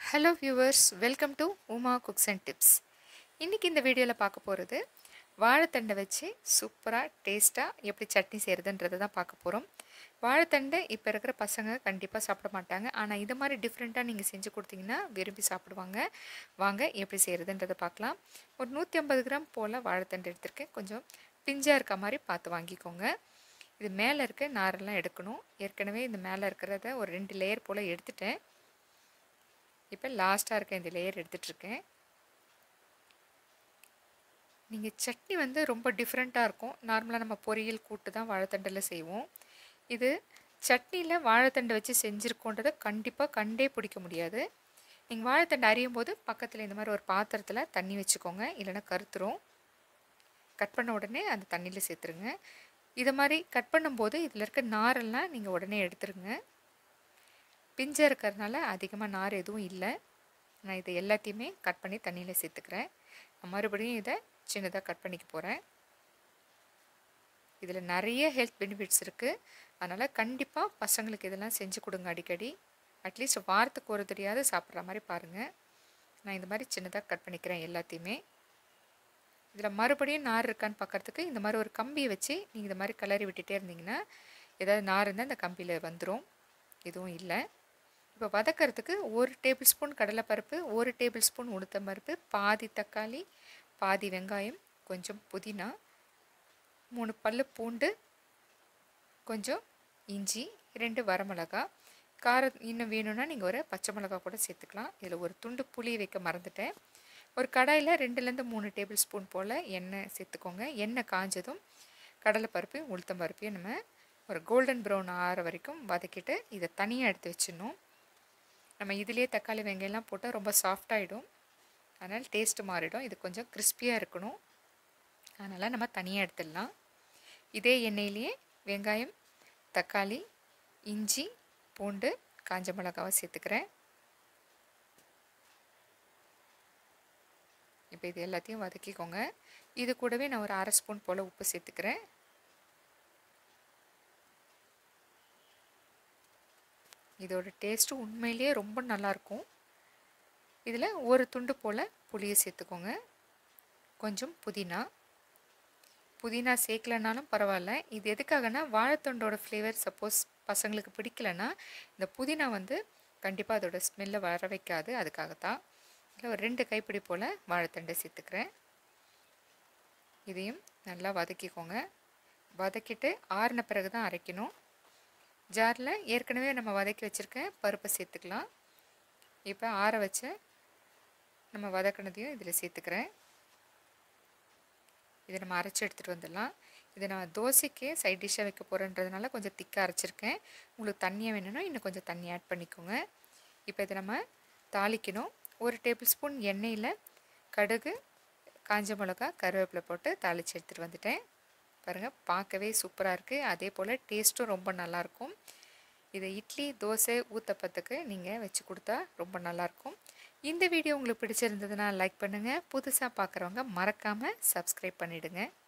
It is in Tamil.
hello viewers welcome to Uma cooks and tips இன்றைக்கி இந்த வீடியோவில் பார்க்க போகிறது வாழைத்தண்டை வச்சு சூப்பராக டேஸ்ட்டாக எப்படி சட்னி செய்கிறதுன்றதை தான் பார்க்க போகிறோம் வாழைத்தண்டை இப்போ இருக்கிற பசங்க கண்டிப்பாக சாப்பிட மாட்டாங்க ஆனால் இது மாதிரி டிஃப்ரெண்ட்டாக நீங்கள் செஞ்சு கொடுத்தீங்கன்னா விரும்பி சாப்பிடுவாங்க வாங்க எப்படி செய்கிறதுன்றதை பார்க்கலாம் ஒரு நூற்றி ஐம்பது கிராம் போல் வாழைத்தண்டை எடுத்திருக்கேன் கொஞ்சம் பிஞ்சாக இருக்க மாதிரி பார்த்து வாங்கிக்கோங்க இது மேலே இருக்க நாரெல்லாம் எடுக்கணும் ஏற்கனவே இந்த மேலே இருக்கிறத ஒரு ரெண்டு லேயர் போல் எடுத்துட்டேன் இப்போ லாஸ்ட்டாக இருக்க இந்த லேயர் எடுத்துட்ருக்கேன் நீங்கள் சட்னி வந்து ரொம்ப டிஃப்ரெண்ட்டாக இருக்கும் நார்மலாக நம்ம பொரியல் கூட்டு தான் வாழைத்தண்டில் செய்வோம் இது சட்னியில் வாழைத்தண்டை வச்சு செஞ்சுருக்கோன்றதை கண்டிப்பாக கண்டே பிடிக்க முடியாது நீங்கள் வாழைத்தண்டை அறியும் போது பக்கத்தில் இந்த மாதிரி ஒரு பாத்திரத்தில் தண்ணி வச்சுக்கோங்க இல்லைன்னா கருத்துரும் கட் பண்ண உடனே அந்த தண்ணியில் சேர்த்துருங்க இதை மாதிரி கட் பண்ணும்போது இதில் இருக்க நாரெல்லாம் நீங்கள் உடனே எடுத்துருங்க பிஞ்சாக இருக்கிறதுனால அதிகமாக நார் எதுவும் இல்லை நான் இதை எல்லாத்தையுமே கட் பண்ணி தண்ணியில் சேர்த்துக்கிறேன் நான் மறுபடியும் இதை சின்னதாக கட் பண்ணிக்க போகிறேன் இதில் நிறைய ஹெல்த் பெனிஃபிட்ஸ் இருக்குது அதனால் கண்டிப்பாக பசங்களுக்கு இதெல்லாம் செஞ்சு கொடுங்க அடிக்கடி அட்லீஸ்ட் வாரத்துக்கு ஒரு தெரியாத சாப்பிட்ற மாதிரி பாருங்கள் நான் இந்த மாதிரி சின்னதாக கட் பண்ணிக்கிறேன் எல்லாத்தையுமே இதில் மறுபடியும் நார் இருக்கான்னு பார்க்குறதுக்கு இந்த மாதிரி ஒரு கம்பியை வச்சு நீங்கள் இந்த மாதிரி கிளறி விட்டுட்டே இருந்தீங்கன்னா ஏதாவது நார் இருந்தால் இந்த கம்பியில் வந்துடும் எதுவும் இல்லை இப்போ வதக்கிறதுக்கு ஒரு டேபிள் ஸ்பூன் கடலைப்பருப்பு ஒரு டேபிள் ஸ்பூன் உளுத்தம்பருப்பு பாதி தக்காளி பாதி வெங்காயம் கொஞ்சம் புதினா மூணு பல்லு பூண்டு கொஞ்சம் இஞ்சி ரெண்டு வரமிளகா காரம் இன்னும் வேணும்னா நீங்கள் ஒரு பச்சை மிளகா கூட சேர்த்துக்கலாம் இதில் ஒரு துண்டு புளி வைக்க மறந்துட்டேன் ஒரு கடாயில் ரெண்டுலேருந்து மூணு டேபிள் ஸ்பூன் போல் எண்ணெய் சேர்த்துக்கோங்க எண்ணெய் காஞ்சதும் கடலைப்பருப்பையும் உளுத்தம்பருப்பையும் நம்ம ஒரு கோல்டன் ப்ரௌன் ஆற வரைக்கும் வதக்கிட்டு இதை தனியாக எடுத்து வச்சிடணும் நம்ம இதிலே தக்காளி வெங்காயம்லாம் போட்டால் ரொம்ப சாஃப்டாகிடும் அதனால் டேஸ்ட்டு மாறிடும் இது கொஞ்சம் கிறிஸ்பியாக இருக்கணும் அதனால் நம்ம தனியாக எடுத்துடலாம் இதே எண்ணெயிலேயே வெங்காயம் தக்காளி இஞ்சி பூண்டு காஞ்ச மிளகாவை சேர்த்துக்கிறேன் இப்போ இது எல்லாத்தையும் வதக்கிக்கோங்க இது கூடவே நான் ஒரு அரை ஸ்பூன் போல் உப்பு சேர்த்துக்கிறேன் இதோட டேஸ்ட்டு உண்மையிலேயே ரொம்ப நல்லாயிருக்கும் இதில் ஒரு துண்டு போல் புளியை சேர்த்துக்கோங்க கொஞ்சம் புதினா புதினா சேர்க்கலனாலும் பரவாயில்ல இது எதுக்காகனா வாழைத்தண்டோட ஃப்ளேவர் சப்போஸ் பசங்களுக்கு பிடிக்கலனா இந்த புதினா வந்து கண்டிப்பாக அதோட ஸ்மெல்லை வர வைக்காது அதுக்காகத்தான் இல்லை ஒரு ரெண்டு கைப்பிடி போல் வாழைத்தண்டை சேர்த்துக்கிறேன் இதையும் நல்லா வதக்கிக்கோங்க வதக்கிட்டு ஆறின பிறகு தான் அரைக்கணும் ஜாரில் ஏற்கனவே நம்ம வதக்கி வச்சுருக்க பருப்பை சேர்த்துக்கலாம் இப்போ ஆற வச்ச நம்ம வதக்கினதையும் இதில் சேர்த்துக்கிறேன் இதை நம்ம அரைச்சி எடுத்துகிட்டு வந்துடலாம் இதை நான் தோசைக்கு சைட் டிஷ்ஷாக வைக்க போகிறேன்றதுனால கொஞ்சம் திக்காக அரைச்சிருக்கேன் உங்களுக்கு தண்ணியாக வேணும்னா இன்னும் கொஞ்சம் தண்ணி ஆட் பண்ணிக்கோங்க இப்போ இதை நம்ம தாளிக்கணும் ஒரு டேபிள் ஸ்பூன் எண்ணெயில் கடுகு காஞ்ச மிளகா கருவேப்பிலை போட்டு தாளித்து எடுத்துகிட்டு வந்துட்டேன் பாருங்கள் பார்க்கவே சூப்பராக இருக்குது அதே போல் டேஸ்ட்டும் ரொம்ப நல்லாயிருக்கும் இதை இட்லி தோசை ஊத்தப்பத்துக்கு நீங்கள் வச்சு கொடுத்தா ரொம்ப நல்லாயிருக்கும் இந்த வீடியோ உங்களுக்கு பிடிச்சிருந்ததுன்னா லைக் பண்ணுங்கள் புதுசாக பார்க்குறவங்க மறக்காமல் சப்ஸ்கிரைப் பண்ணிவிடுங்க